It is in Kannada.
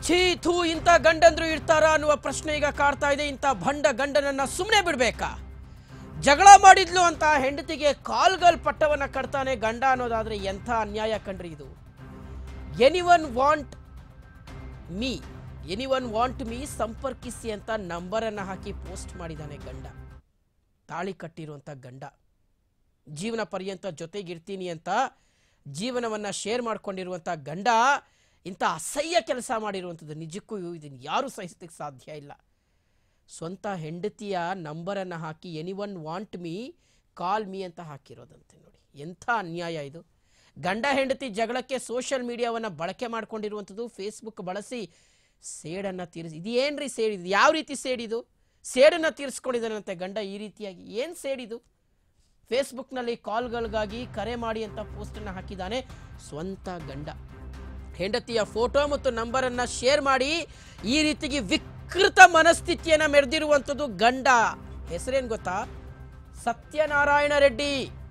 ಛೀ ಥೂ ಇಂಥ ಗಂಡಂದ್ರು ಇರ್ತಾರ ಅನ್ನುವ ಪ್ರಶ್ನೆ ಈಗ ಕಾಡ್ತಾ ಇದೆ ಇಂಥ ಭಂಡ ಗಂಡನನ್ನ ಸುಮ್ಮನೆ ಬಿಡ್ಬೇಕಾ ಜಗಳ ಮಾಡಿದ್ಲು ಅಂತ ಹೆಂಡತಿಗೆ ಕಾಲ್ಗಲ್ ಪಟ್ಟವನ್ನ ಕಟ್ತಾನೆ ಗಂಡ ಅನ್ನೋದಾದ್ರೆ ಎಂಥ ಅನ್ಯಾಯ ಕಂಡ್ರಿ ಇದು anyone want me anyone want me ಸಂಪರ್ಕಿಸಿ ಅಂತ ನಂಬರನ್ನು ಹಾಕಿ ಪೋಸ್ಟ್ ಮಾಡಿದ್ದಾನೆ ಗಂಡ ತಾಳಿ ಕಟ್ಟಿರುವಂಥ ಗಂಡ ಜೀವನ ಪರ್ಯಂತ ಜೊತೆಗಿರ್ತೀನಿ ಅಂತ ಜೀವನವನ್ನು ಶೇರ್ ಮಾಡ್ಕೊಂಡಿರುವಂಥ ಗಂಡ ಇಂಥ ಅಸಹ್ಯ ಕೆಲಸ ಮಾಡಿರುವಂಥದ್ದು ನಿಜಕ್ಕೂ ಇದನ್ನು ಯಾರೂ ಸಹಿಸಲಿಕ್ಕೆ ಸಾಧ್ಯ ಇಲ್ಲ ಸ್ವಂತ ಹೆಂಡತಿಯ ನಂಬರನ್ನು ಹಾಕಿ anyone want me call me ಅಂತ ಹಾಕಿರೋದಂತೆ ನೋಡಿ ಎಂಥ ಅನ್ಯಾಯ ಇದು ಗಂಡ ಹೆಂಡತಿ ಜಗಳಕ್ಕೆ ಸೋಷಿಯಲ್ ಮೀಡಿಯಾವನ್ನು ಬಳಕೆ ಮಾಡ್ಕೊಂಡಿರುವಂಥದ್ದು ಫೇಸ್ಬುಕ್ ಬಳಸಿ ಸೇಡನ್ನು ತೀರಿಸಿ ಇದು ಏನ್ರಿ ಸೇಡಿದು ಯಾವ ರೀತಿ ಸೇಡಿದು ಸೇಡನ್ನು ತೀರಿಸ್ಕೊಂಡಿದ್ದಾನಂತೆ ಗಂಡ ಈ ರೀತಿಯಾಗಿ ಏನು ಸೇಡಿದು ಫೇಸ್ಬುಕ್ನಲ್ಲಿ ಕಾಲ್ಗಳಿಗಾಗಿ ಕರೆ ಮಾಡಿ ಅಂತ ಪೋಸ್ಟನ್ನು ಹಾಕಿದ್ದಾನೆ ಸ್ವಂತ ಗಂಡ ಹೆಂಡತಿಯ ಫೋಟೋ ಮತ್ತು ನಂಬರನ್ನು ಶೇರ್ ಮಾಡಿ ಈ ರೀತಿಗೆ ವಿಕೃತ ಮನಸ್ಥಿತಿಯನ್ನು ಮೆರೆದಿರುವಂಥದ್ದು ಗಂಡ ಹೆಸರೇನು ಗೊತ್ತಾ ಸತ್ಯನಾರಾಯಣ ರೆಡ್ಡಿ